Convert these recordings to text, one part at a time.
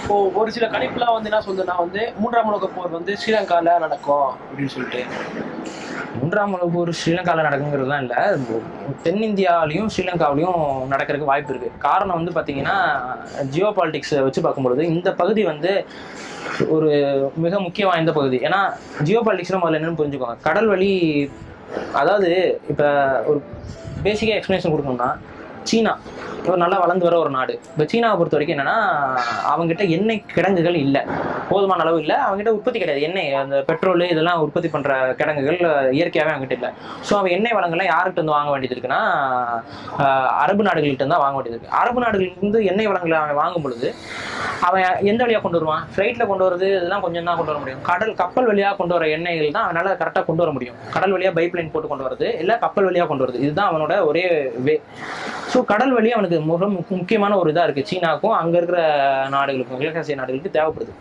இப்போ ஒரு சில கணிப்புலாம் வந்து என்ன சொல்லுதுன்னா வந்து மூன்றாம் உலக போர் வந்து ஸ்ரீலங்கால நடக்கும் அப்படின்னு சொல்லிட்டு மூன்றாம் உலக போர் ஸ்ரீலங்காவில் நடக்குங்கிறதுலாம் இல்லை தென்னிந்தியாவிலையும் ஸ்ரீலங்காவிலையும் நடக்கிறதுக்கு வாய்ப்பு இருக்கு காரணம் வந்து பார்த்தீங்கன்னா ஜியோ பாலிட்டிக்ஸை வச்சு பார்க்கும்பொழுது இந்த பகுதி வந்து ஒரு மிக முக்கிய வாய்ந்த பகுதி ஏன்னா ஜியோ பாலிட்டிக்ஸ்ல முதல்ல என்னன்னு புரிஞ்சுக்கோங்க கடல் வழி அதாவது இப்போ ஒரு பேசிக்காக எக்ஸ்பிளேஷன் கொடுக்கணும்னா சீனா ஒரு நல்லா வளர்ந்து வர ஒரு நாடு இப்போ சீனாவை பொறுத்த வரைக்கும் என்னன்னா அவங்ககிட்ட எண்ணெய் கிடங்குகள் இல்லை போதுமான அளவு இல்லை அவங்ககிட்ட உற்பத்தி கிடையாது எண்ணெய் அந்த பெட்ரோல் இதெல்லாம் உற்பத்தி பண்ற கிடங்குகள் இயற்கையாகவே அவங்ககிட்ட இல்லை ஸோ அவன் எண்ணெய் வளங்கள்லாம் யார்கிட்ட இருந்து வாங்க வேண்டியது இருக்குன்னா ஆஹ் அரபு நாடுகள்கிட்ட இருந்து தான் வாங்க வேண்டியது இருக்கு அரபு நாடுகள்ல இருந்து எண்ணெய் வளங்களை அவன் வாங்கும் பொழுது அவன் எந்த வழியாக கொண்டு வருவான் ஃப்ளைட்டில் கொண்டு வரது இதெல்லாம் கொஞ்சம் தான் கொண்டு வர முடியும் கடல் கப்பல் வழியாக கொண்டு வர எண்ணெய்கள் தான் அவனால கரெக்டாக கொண்டு வர முடியும் கடல் வழியாக பைப் லைன் போட்டு கொண்டு வரது இல்லை கப்பல் வழியாக கொண்டு வரது இதுதான் அவனோட ஒரே வே ஸோ கடல் வழி அவனுக்கு மிக முக்~ முக்கியமான ஒரு இதாக இருக்குது சீனாவுக்கும் அங்கே இருக்கிற நாடுகளுக்கும் கிழக்காசிய நாடுகளுக்கு தேவைப்படுது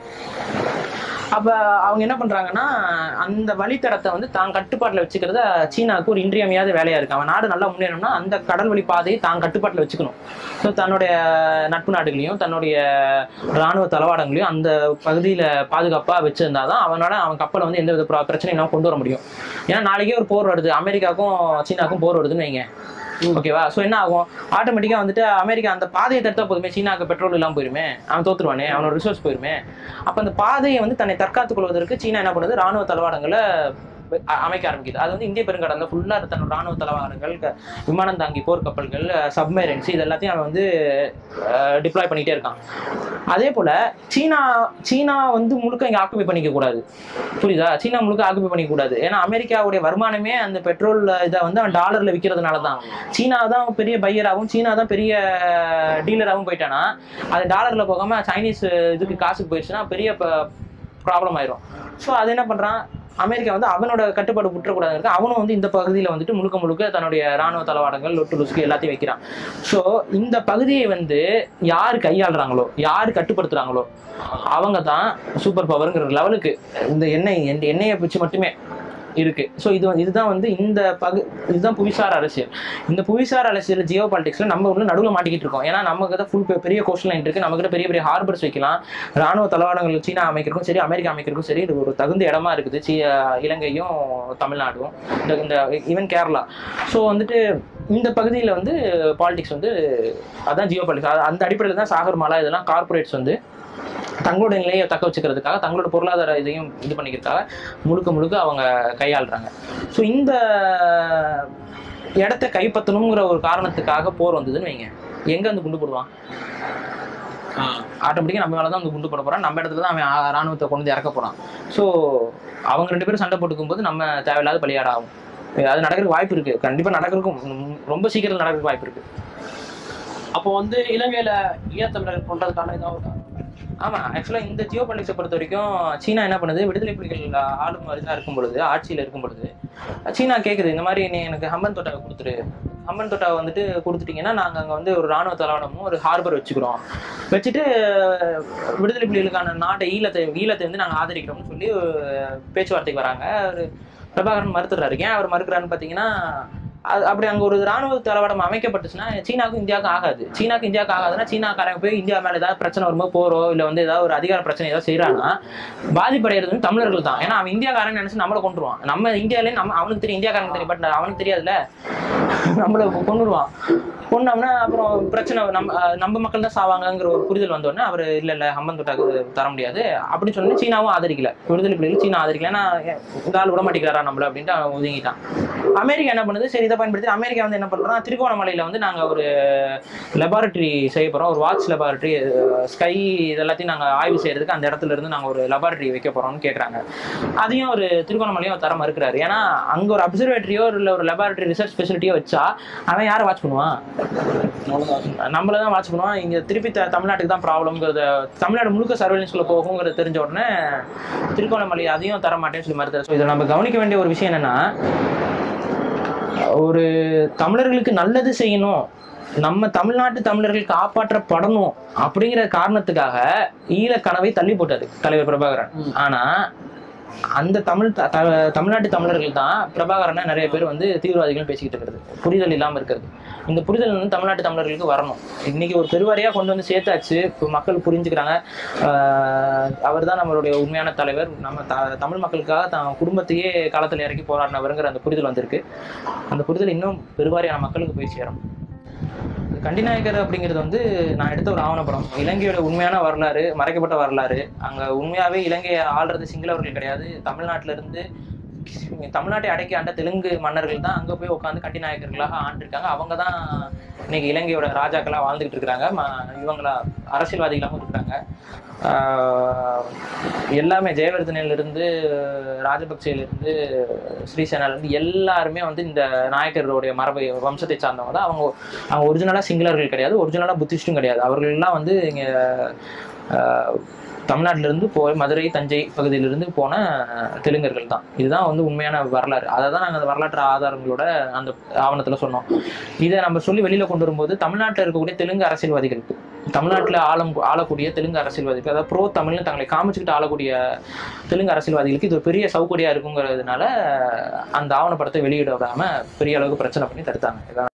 அப்போ அவங்க என்ன பண்ணுறாங்கன்னா அந்த வழித்தடத்தை வந்து தான் கட்டுப்பாட்டில் வச்சுக்கிறத சீனாவுக்கு ஒரு இன்றியமையாத வேலையாக இருக்குது அவன் நாடு நல்லா முன்னேறணும்னா அந்த கடல் வழி பாதையை தான் கட்டுப்பாட்டில் வச்சுக்கணும் ஸோ தன்னுடைய நட்பு நாடுகளையும் தன்னுடைய இராணுவ தளவாடங்களையும் அந்த பகுதியில் பாதுகாப்பாக வச்சிருந்தா தான் அவனோட அவன் கப்பலை வந்து எந்த வித பிர- பிரச்சனையும் இல்லாமல் கொண்டு வர முடியும் ஏன்னா நாளைக்கே ஒரு போர் வருது அமெரிக்காவுக்கும் சீனாவுக்கும் போர் வருதுன்னு வைங்க ஓகேவா ஸோ என்ன ஆகும் ஆட்டோமேட்டிக்காக வந்துட்டு அமெரிக்கா அந்த பாதையை தடுத்தா போதுமே சீனாவுக்கு பெட்ரோல் இல்லாமல் போயிருமே அவன் தோத்துருவானே அவனோட ரிசோர்ஸ் போயிருமே அப்போ அந்த பாதையை வந்து தன்னை தற்காத்துக் கொள்வதற்கு சீனா என்ன பண்ணுது ராணுவ தளவாடங்களை அ- அமைக்க ஆரம்பிக்குது அது வந்து இந்திய பெருங்கடல்ல ஃபுல்லாக தன்னோட ராணுவ தளவாடங்கள் க- விமானம் தாங்கி போர்க்கப்பல்கள் சப்மரைன்ஸ் இது எல்லாத்தையும் அவன் வந்து டிப்ளாய் பண்ணிட்டே இருக்கான் அதே போல சீனா சீனா வந்து முழுக்க இங்க ஆக்குபை பண்ணிக்க கூடாது புரியுதா சீனா முழுக்க ஆக்குபை பண்ணிக்க கூடாது ஏன்னா அமெரிக்காவுடைய வருமானமே அந்த பெட்ரோல் இதை வந்து அவன் டாலர்ல விற்கிறதுனால தான் சீனா தான் பெரிய பையராகவும் சீனா தான் பெரிய டீலராகவும் போயிட்டானா அது டாலர்ல போகாம சைனீஸ் இதுக்கு காசுக்கு போயிடுச்சுன்னா பெரிய ப்ராப்ளம் ஆயிரும் ஸோ அது என்ன பண்றான் அமெரிக்கா வந்து அவனோட கட்டுப்பாடு விட்டுறக்கூடாது அவனும் வந்து இந்த பகுதியில் வந்துட்டு முழுக்க முழுக்க தன்னுடைய ராணுவ தளவாடங்கள் லொட்டு லுஸ்கு எல்லாத்தையும் வைக்கிறான் ஸோ இந்த பகுதியை வந்து யார் கையாளுறாங்களோ யார் கட்டுப்படுத்துறாங்களோ அவங்க தான் சூப்பர் பவருங்கிற லெவலுக்கு இந்த எண்ணெய் இந்த எண்ணெயை வச்சு மட்டுமே இருக்கு ஸோ இது வந்து- இதுதான் வந்து இந்த பகு இதுதான் புவிசார் அரசியல் இந்த புவிசார் அரசியல் ஜியோ பாலிடிக்ஸ்ல நம்ம உள்ள நடுவில் மாட்டிக்கிட்டு இருக்கோம் ஏன்னா நமக்கு தான் ஃபுல் பெரிய கோஸ்டல் லைன் இருக்கு நமக்கு பெரிய பெரிய ஹார்பர்ஸ் வைக்கலாம் ராணுவ தளவாடங்கள் சீனா அமைக்கிறதுக்கும் சரி அமெரிக்கா அமைக்கிறதுக்கும் சரி இது ஒரு தகுந்த இடமா இருக்குது சீ இலங்கையும் தமிழ்நாடும் இந்த இந்த ஈவன் கேரளா ஸோ வந்துட்டு இந்த பகுதியில் வந்து பாலிடிக்ஸ் வந்து அதான் ஜியோ பாலிடிக்ஸ் அந்த அடிப்படையில் தான் சாகர் மாலா இதெல்லாம் கார்ப்பரேட்ஸ் வந்து தங்களோட நிலையை தக்க வச்சுக்கிறதுக்காக தங்களோட பொருளாதார இதையும் இது பண்ணிக்கிறதுக்காக முழுக்க முழுக்க அவங்க கையாளுறாங்க ஸோ இந்த இடத்த கைப்பற்றணுங்கிற ஒரு காரணத்துக்காக போர் வந்ததுன்னு வைங்க எங்க வந்து குண்டு போடுவான் ஆட்டோமேட்டிக்காக நம்ம மேலே தான் வந்து குண்டு போட போறான் நம்ம இடத்துல தான் அவன் ஆ- ராணுவத்தை கொண்டு வந்து இறக்க போறான் ஸோ அவங்க ரெண்டு பேரும் சண்டை போட்டுக்கும் போது நம்ம தேவையில்லாத பலியாட ஆகும் அது நடக்கிறதுக்கு வாய்ப்பு இருக்கு கண்டிப்பா நடக்கிறதுக்கும் ம், ரொம்ப சீக்கிரம் நடக்கிறதுக்கு வாய்ப்பு இருக்கு அப்போ வந்து இலங்கையில ஈழத்தமிழர் கொண்டதுக்கான இதாக இருக்கா ஆமா ஆக்சுவலா இந்த ஜியோ பாலிடிக்ஸை பொறுத்த வரைக்கும் சீனா என்ன பண்ணுது விடுதலை புலிகள் ஆளும் இதா இருக்கும் பொழுது ஆட்சியில இருக்கும் பொழுது சீனா கேக்குது இந்த மாதிரி நீ எனக்கு ஹம்பன் தோட்டாவை கொடுத்துரு ஹம்பன் தோட்டாவை வந்துட்டு கொடுத்துட்டீங்கன்னா நாங்க அங்க வந்து ஒரு ராணுவ தளவாடமும் ஒரு ஹார்பர் வச்சுக்கிறோம் வச்சுட்டு விடுதலை புலிகளுக்கான நாட்டை ஈழத்தை ஈழத்தை வந்து நாங்க ஆதரிக்கிறோம்னு சொல்லி ஒரு பேச்சுவார்த்தைக்கு வராங்க ஒரு பிரபாகரன் மறுத்துறாரு ஏன் அவர் மறுக்கிறாருன்னு பாத்தீங்கன்னா அது அப்படி அங்க ஒரு ராணுவ தளவாடம் அமைக்கப்பட்டுச்சுன்னா சீனாவுக்கும் இந்தியாவுக்கும் ஆகாது சீனாவுக்கு இந்தியாவுக்கு ஆகாதுன்னா சீனாக்காரங்க போய் இந்தியா மேல ஏதாவது பிரச்சனை வரும்போது போறோ இல்ல வந்து ஏதாவது ஒரு அதிகார பிரச்சனை ஏதாவது செய்யறாங்கன்னா பாதிப்படைகிறது வந்து தமிழர்கள் தான் ஏன்னா அவன் இந்தியாக்காரன் நினைச்சு நம்மளை கொண்டுருவான் நம்ம இந்தியாலே நம்ம அவனுக்கு தெரியும் இந்தியாக்காரனுக்கு தெரியும் பட் அவனுக்கு தெரியாதுல்ல நம்மள கொண்டுருவான் கொண்டோம்னா அப்புறம் பிரச்சனை நம்ம அஹ் நம்ம மக்கள் தான் சாவாங்கங்கிற ஒரு புரிதல் வந்தோடனே அவர் இல்ல இல்ல ஹம்பன் தொட்டாக்கு தர முடியாது அப்படின்னு சொல்லி சீனாவும் ஆதரிக்கல விடுதலை புலிகள் சீனா ஆதரிக்கல ஏன்னா இந்த ஆள் விட மாட்டேங்கிறாரா நம்மள அப்படின்ட்டு அவன் ஒதுங்கிட்டான் அமெரிக்கா என்ன பண்ணுது சரி இதை பயன்படுத்தி அமெரிக்கா வந்து என்ன பண்றான் திருகோணமலையில வந்து நாங்க ஒரு லெபார்டரி செய்ய போறோம் ஒரு வாட்ச் லெபார்டரி ஸ்கை இதெல்லாத்தையும் நாங்க ஆய்வு செய்யறதுக்கு அந்த இடத்துல இருந்து நாங்க ஒரு லெபார்டரி வைக்க போறோம்னு கேக்குறாங்க அதையும் ஒரு திருகோணமலையும் அவர் தர மறுக்கிறாரு ஏன்னா அங்க ஒரு அப்சர்வேட்டரியோ இல்ல ஒரு லெபார்டரி ரிசர்ச் ஃபெசிலிட்டியோ வச்சா அவன் யாரை வாட்ச் பண்ணுவான் நம்மள தான் வாட்ச் பண்ணுவான் இங்க திருப்பி த- தமிழ்நாட்டுக்கு தான் ப்ராப்ளம்ங்கிறத தமிழ்நாடு முழுக்க சர்வேலன்ஸ்குள்ள போகுங்கிறத தெரிஞ்ச உடனே திருகோணமலை அதையும் தர மாட்டேன்னு சொல்லி மறுத்தாரு ஸோ இதில் நம்ம கவனிக்க வேண்டிய ஒரு விஷயம் என்னன்னா ஒரு தமிழர்களுக்கு நல்லது செய்யணும் நம்ம தமிழ்நாட்டு தமிழர்கள் காப்பாற்றப்படணும் அப்படிங்கிற காரணத்துக்காக ஈழ கனவை தள்ளி போட்டாரு தலைவர் பிரபாகரன் ஆனா அந்த தமிழ் த- த- தமிழ்நாட்டு தமிழர்கள் தான் பிரபாகரனை நிறைய பேர் வந்து தீவிரவாதிகள் பேசிக்கிட்டு இருக்கிறது புரிதல் இல்லாமல் இருக்கிறது இந்த புரிதல் வந்து தமிழ்நாட்டு தமிழர்களுக்கு வரணும் இன்னைக்கு ஒரு பெருவாரியாக கொண்டு வந்து சேர்த்தாச்சு இப்போ மக்கள் புரிஞ்சுக்கிறாங்க அவர் தான் நம்மளுடைய உண்மையான தலைவர் நம்ம த தமிழ் மக்களுக்காக தான் குடும்பத்தையே களத்தில் இறக்கி போராடினவருங்கிற அந்த புரிதல் வந்திருக்கு அந்த புரிதல் இன்னும் பெருவாரியான மக்களுக்கு போய் சேரும் கண்டிநாயக்கர் அப்படிங்கிறது வந்து நான் எடுத்த ஒரு ஆவணப்படம் இலங்கையோட உண்மையான வரலாறு மறைக்கப்பட்ட வரலாறு அங்க உண்மையாவே இலங்கையை ஆள்றது சிங்களவர்கள் கிடையாது தமிழ்நாட்டுல இருந்து தமிழ்நாட்டை அடக்கி ஆண்ட தெலுங்கு மன்னர்கள் தான் அங்க போய் உட்காந்து கண்டிநாயக்கர்களாக ஆண்டிருக்காங்க அவங்க தான் இன்னைக்கு இலங்கையோட ராஜாக்களா வாழ்ந்துகிட்டு இருக்கிறாங்க ம- இவங்களா அரசியல்வாதிகளாகவும் இருக்கிறாங்க ஆஹ் எல்லாமே ஜெயவர்தனில இருந்து ராஜபக்சேல இருந்து ஸ்ரீசேனால இருந்து எல்லாருமே வந்து இந்த நாயக்கருடைய மரபை வம்சத்தை சார்ந்தவங்க தான் அவங்க அவங்க ஒரிஜினலாக சிங்களர்கள் கிடையாது ஒரிஜினலாக புத்திஸ்டும் கிடையாது அவர்கள்லாம் வந்து இங்கே தமிழ்நாட்டிலிருந்து போய் மதுரை தஞ்சை பகுதியிலிருந்து போன தெலுங்கர்கள் தான் இதுதான் வந்து உண்மையான வரலாறு அதை தான் நாங்கள் அந்த வரலாற்று ஆதாரங்களோட அந்த ஆவணத்தில் சொன்னோம் இதை நம்ம சொல்லி வெளியில் கொண்டு வரும்போது தமிழ்நாட்டில் இருக்கக்கூடிய தெலுங்கு அரசியல்வாதிகளுக்கு தமிழ்நாட்டில் ஆளும் ஆளக்கூடிய தெலுங்கு அரசியல்வாதிகள் அதாவது ப்ரோ தமிழ்னு தங்களை காமிச்சுக்கிட்டு ஆளக்கூடிய தெலுங்கு அரசியல்வாதிகளுக்கு இது ஒரு பெரிய சௌகரியா இருக்குங்கிறதுனால அந்த ஆவணப்படத்தை வெளியிட விடாம பெரிய அளவுக்கு பிரச்சனை பண்ணி தடுத்தாங்க இதான்